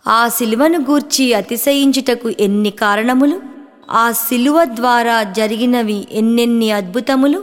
ఆ శిలువను గూర్చి అతిశయించుటకు ఎన్ని కారణములు ఆ శిలువ ద్వారా జరిగినవి ఎన్నెన్ని అద్భుతములు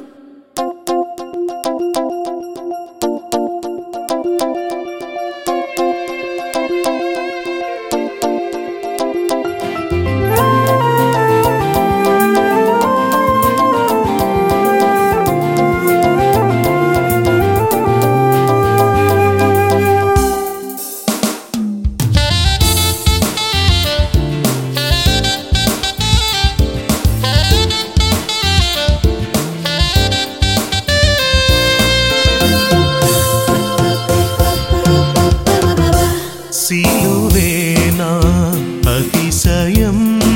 సిలువేనా అతిశయం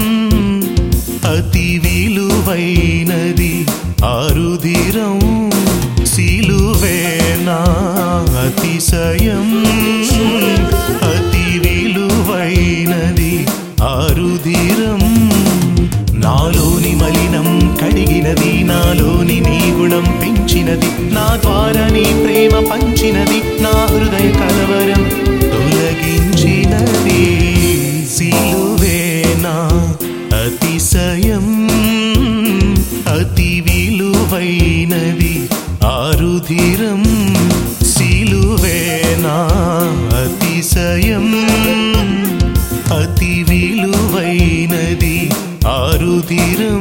అతి విలువైనది ఆరుదిరం సిలువేనా అతిశయం అతి విలువైనది ఆరుదిరం నాలోని మలినం కడిగినది నాలోని నీ గుణం పెంచినది నా ద్వారా నీ ప్రేమ పంచినది నా హృదయ కలవరం తొలగించినది సిలువేనా అతిశయం అతి విలువైనది ఆరుధిరం సిలువేనా అతిశయం అతి విలువైనది ఆరుధిరం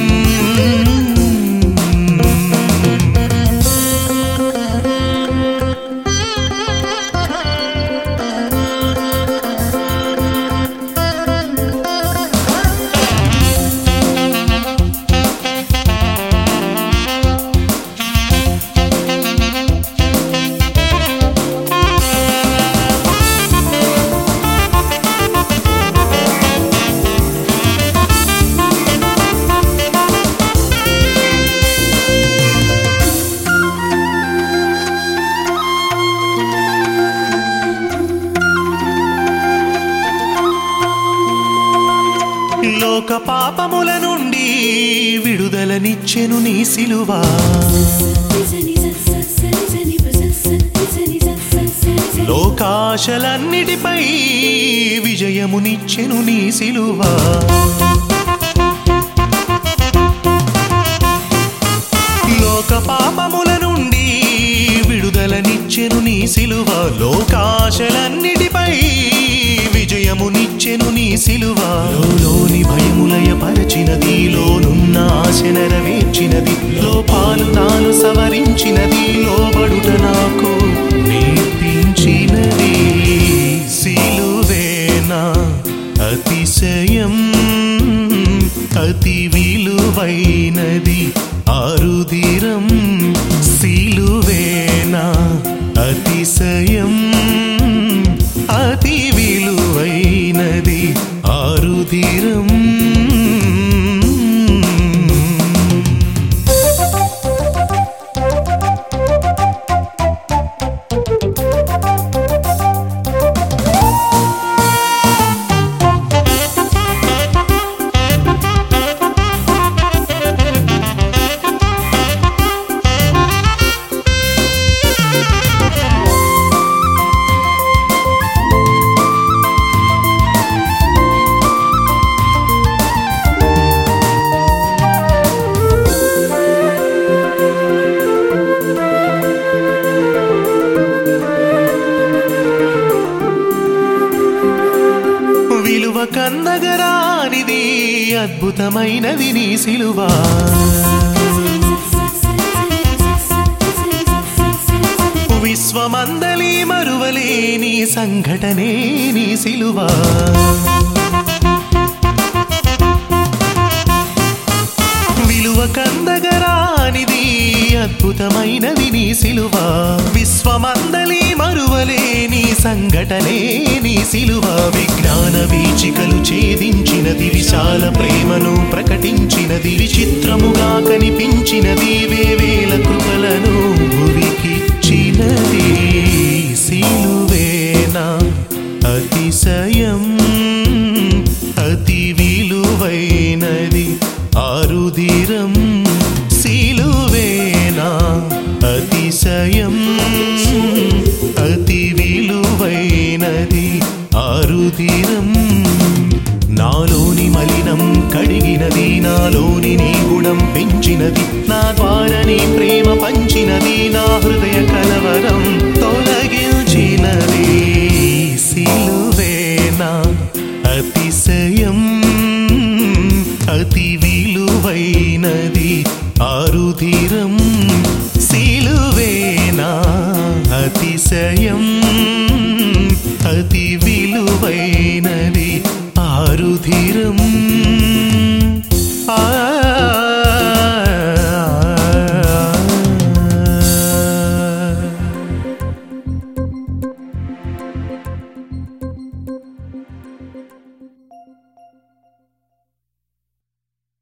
లోక పాపముల నుండి విడుదలనిచ్చెను నీ సిలువా లోకాశలన్నిటిపై విజయమునిచ్చెను నీ సిలువా లోక పాపముల నుండి విడుదలనిచ్చెను నీ సిలువ లోకాశలన్నిటిపై విజయమునిచ్చెను నీ సిలువ లోని భయములయ పరచినది లోనున్న ఆశ నెరవేర్చినది లోపాలు నాలు సవరించినది లోబడుట నాకు నేర్పించినది సిలువేనా అతిశయం అతి విలువైనది ఆరుదిరం సిలువేనా అతిశయం అతి విలువైనది ఆరుదిరం విలువ కందగరానిది అద్భుతమైనది నీ సిలువా విశ్వమందలి మరువలేని సంఘటనే నీ సిలువా విలువ కందగరానిది అద్భుతమైనది నీ సిలువ విశ్వమందలి మరువలేని సంఘటనే నీ సిలువ విజ్ఞాన వీచికలు ఛేదించినది విశాల ప్రేమను ప్రకటించినది విచిత్రముగా కనిపించినది వేవేల కృపలను భువికిచ్చినది సిలువేనా అతిశయం అతి విలువైనది ఆరుదిరం సిలువేనా అతిశయం అతి విలువైనది ఆరుదిరం నాలోని మలినం కడిగినది నాలోని నీ గుణం పెంచినది నా ద్వారా నీ ప్రేమ పంచినది నా హృదయ కలవరం తొలగించినది సిలువేనా అతిశయం అతి విలువైనది ఆరుధిరం సిలువేనా అతిశయం అతి విలువైనది